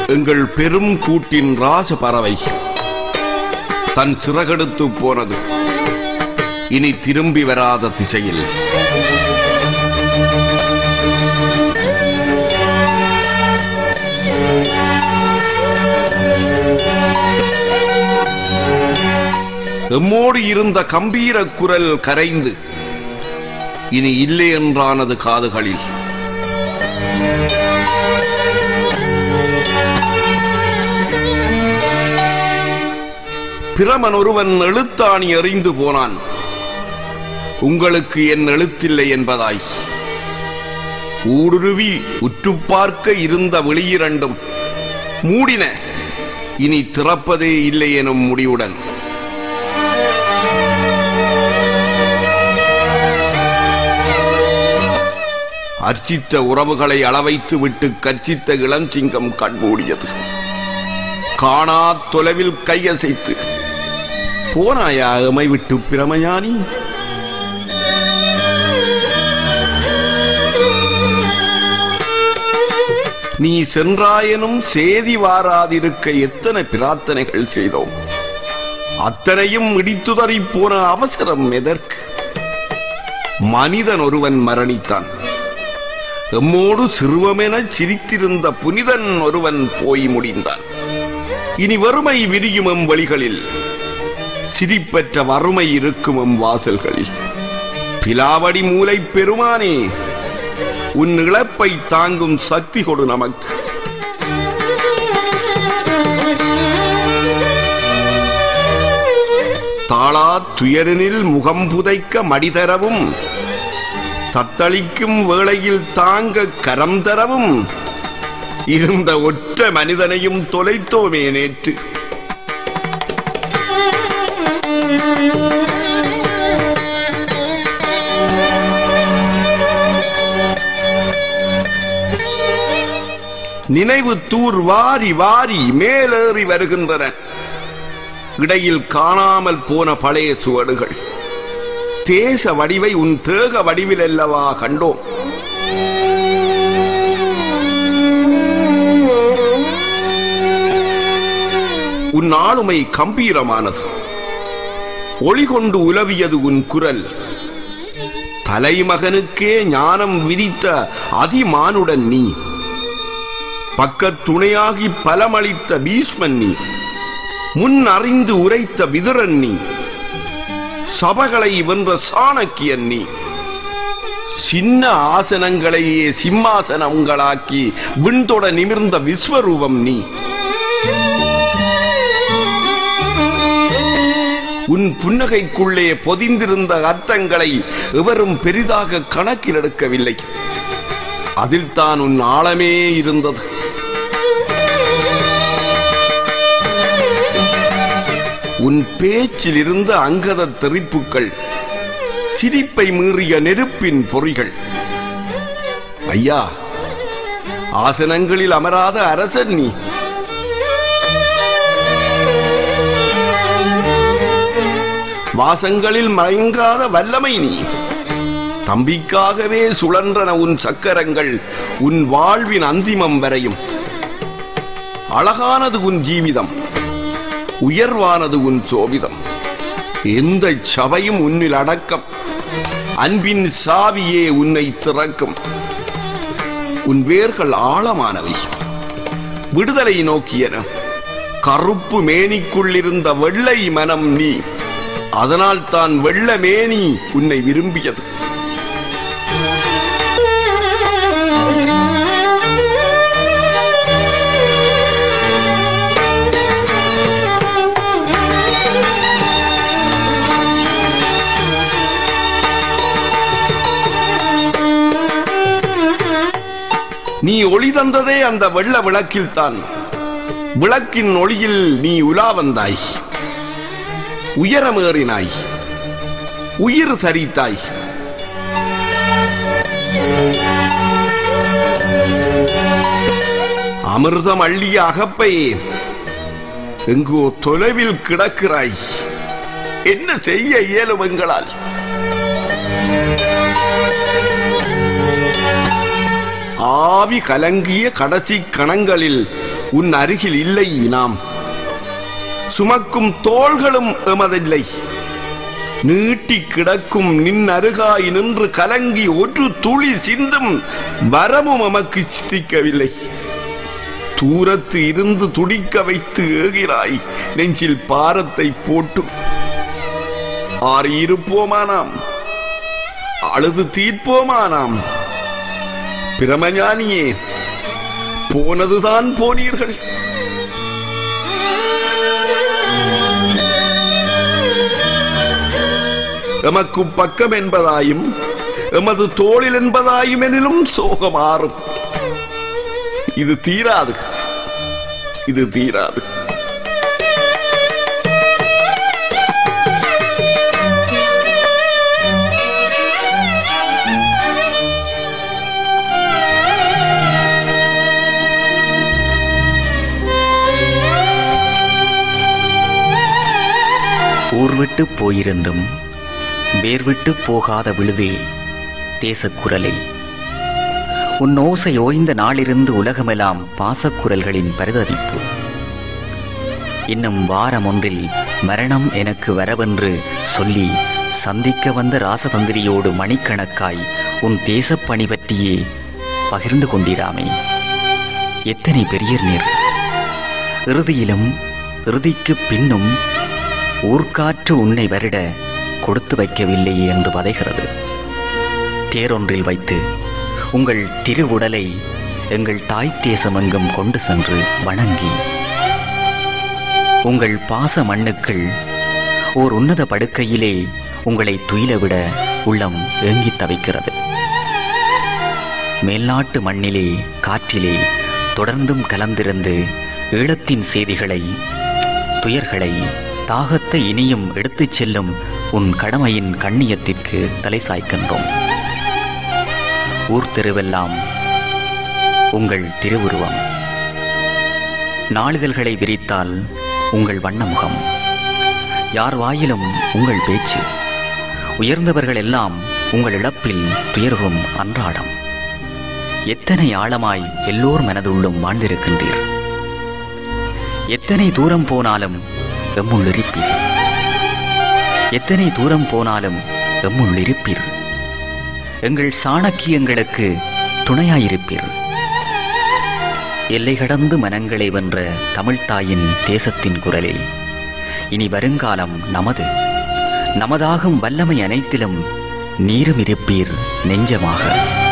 எங்கள் பெரும் கூட்டின் ராச பறவை தன் சிறகெடுத்து போனது இனி திரும்பி வராத திசையில் எம்மோடு இருந்த கம்பீர குரல் கரைந்து இனி இல்லை என்றானது காதுகளில் பிரமன் ஒருவன் எழுத்தாணி எறிந்து போனான் உங்களுக்கு என் எழுத்தில்லை என்பதாய் ஊடுருவி உற்று பார்க்க இருந்த வெளியிரண்டும் மூடின இனி திறப்பதே இல்லை எனும் முடிவுடன் அர்ச்சித்த உறவுகளை அளவைத்து விட்டு கர்ச்சித்த இளஞ்சிங்கம் கண்மூடியது காணா தொலைவில் கையசைத்து போனாயா எமை விட்டு பிரமயானி நீ சென்றாயனும் சேதி வாராதிருக்க எத்தனை பிரார்த்தனைகள் செய்தோம் அத்தனையும் இடித்துதறி போன அவசரம் எதற்கு மனிதன் ஒருவன் மரணித்தான் எம்மோடு சிறுவமெனச் சிரித்திருந்த புனிதன் ஒருவன் போய் முடிந்தான் இனி வறுமை விரியும் எம் வழிகளில் சிரிப்பற்ற வறுமை இருக்கும் எம் வாசல்களில் பிலாவடி மூலை பெருமானே உன் இழப்பை தாங்கும் சக்தி கொடு நமக்கு தாளா துயரினில் முகம் புதைக்க மடிதரவும் தத்தளிக்கும் வேளையில் தாங்க கரம் தரவும் இருந்த ஒற்ற மனிதனையும் தொலைத்தோமே நேற்று நினைவு தூர் வாரி வாரி மேலேறி வருகின்றன இடையில் காணாமல் போன பழைய சுவடுகள் தேச வடிவை உன் தேக வடிவில் அல்லவா கண்டோம் உன் ஆளுமை கம்பீரமானது ஒளி கொண்டு உலவியது உன் குரல் தலைமகனுக்கே ஞானம் விதித்த அதிமானுடன் நீ பக்கத் துணையாகி பலமளித்த பீஷ்மன் நீ முன் அறிந்து உரைத்த விதுரன் நீ சபைகளை வென்ற சாணக்கியன் நீ சின்ன ஆசனங்களையே சிம்மாசனங்களாக்கி விண்தொட நிமிர்ந்த விஸ்வரூபம் நீ உன் புன்னகைக்குள்ளே பொதிந்திருந்த அர்த்தங்களை எவரும் பெரிதாக கணக்கில் எடுக்கவில்லை அதில் தான் உன் ஆழமே இருந்தது உன் பேச்சில் இருந்த அங்கத தெரிப்புகள் சிரிப்பை மீறிய நெருப்பின் பொறிகள் ஐயா ஆசனங்களில் அமராத அரசன் நீ வாசங்களில் மயங்காத வல்லமை நீ தம்பிக்காகவே சுழன்றன உன் சக்கரங்கள் உன் வாழ்வின் அந்திமம் வரையும் அழகானது உன் ஜீவிதம் உயர்வானது உன் சோபிதம் எந்த சபையும் உன்னில் அடக்கம் அன்பின் சாவியே உன்னை திறக்கும் உன் வேர்கள் ஆழமானவை விடுதலை நோக்கியன கருப்பு மேனிக்குள்ளிருந்த வெள்ளை மனம் நீ அதனால் தான் வெள்ள மேனி உன்னை விரும்பியது நீ ஒளி தந்ததே அந்த வெள்ள விளக்கில் தான் விளக்கின் ஒளியில் நீ உலா வந்தாய் உயரமேறினாய் உயிர் தரித்தாய் அமிர்தம் அள்ளிய அகப்பையே எங்கோ தொலைவில் கிடக்கிறாய் என்ன செய்ய இயலும் எங்களால் ஆவி கலங்கிய கடைசி கணங்களில் உன் அருகில் இல்லை நாம் சுமக்கும் தோள்களும் எமதில்லை நீட்டி கிடக்கும் நின் அருகாய் நின்று கலங்கி ஒரு துளி சிந்தும் வரமும் எமக்கு சித்திக்கவில்லை தூரத்து இருந்து துடிக்க வைத்து ஏகிறாய் நெஞ்சில் பாரத்தை போட்டு ஆறி இருப்போமா நாம் அழுது தீர்ப்போமா நாம் பிரமஞானியே போனதுதான் போனீர்கள் எமக்கு பக்கம் என்பதாயும் எமது தோளில் என்பதாயும் எனினும் சோகமாறும் இது தீராது இது தீராது ஊர்விட்டு போயிருந்தும் வேர்விட்டு போகாத விழுதே தேசக்குரலே உன் ஓசை ஓய்ந்த நாளிருந்து உலகமெல்லாம் பாசக்குரல்களின் பரிதவிப்பு இன்னும் வாரம் ஒன்றில் மரணம் எனக்கு வரவென்று சொல்லி சந்திக்க வந்த ராசதந்திரியோடு மணிக்கணக்காய் உன் தேசப்பணி பற்றியே பகிர்ந்து கொண்டிராமே எத்தனை பெரிய நீர் இறுதியிலும் இறுதிக்கு பின்னும் ஊர்க்காற்று உன்னை வருட கொடுத்து வைக்கவில்லையே என்று வதைகிறது தேரொன்றில் வைத்து உங்கள் திருவுடலை எங்கள் தாய் தேசமெங்கும் கொண்டு சென்று வணங்கி உங்கள் பாச மண்ணுக்குள் ஓர் உன்னத படுக்கையிலே உங்களை துயிலவிட உள்ளம் ஏங்கித் தவிக்கிறது மேல்நாட்டு மண்ணிலே காற்றிலே தொடர்ந்தும் கலந்திருந்து ஈழத்தின் செய்திகளை துயர்களை தாகத்தை இனியும் எடுத்துச் செல்லும் உன் கடமையின் கண்ணியத்திற்கு தலை சாய்க்கின்றோம் ஊர் தெருவெல்லாம் உங்கள் திருவுருவம் நாளிதழ்களை விரித்தால் உங்கள் வண்ணமுகம் யார் வாயிலும் உங்கள் பேச்சு உயர்ந்தவர்கள் எல்லாம் உங்கள் இழப்பில் துயர்வும் அன்றாடம் எத்தனை ஆழமாய் எல்லோர் மனதுள்ளும் வாழ்ந்திருக்கின்றீர் எத்தனை தூரம் போனாலும் எம்முள் இருப்பீர் எத்தனை தூரம் போனாலும் எம்முள் இருப்பீர் எங்கள் சாணக்கியங்களுக்கு துணையாயிருப்பீர் எல்லை கடந்து மனங்களை வென்ற தமிழ்த்தாயின் தேசத்தின் குரலே இனி வருங்காலம் நமது நமதாகும் வல்லமை அனைத்திலும் நீரும் இருப்பீர் நெஞ்சமாக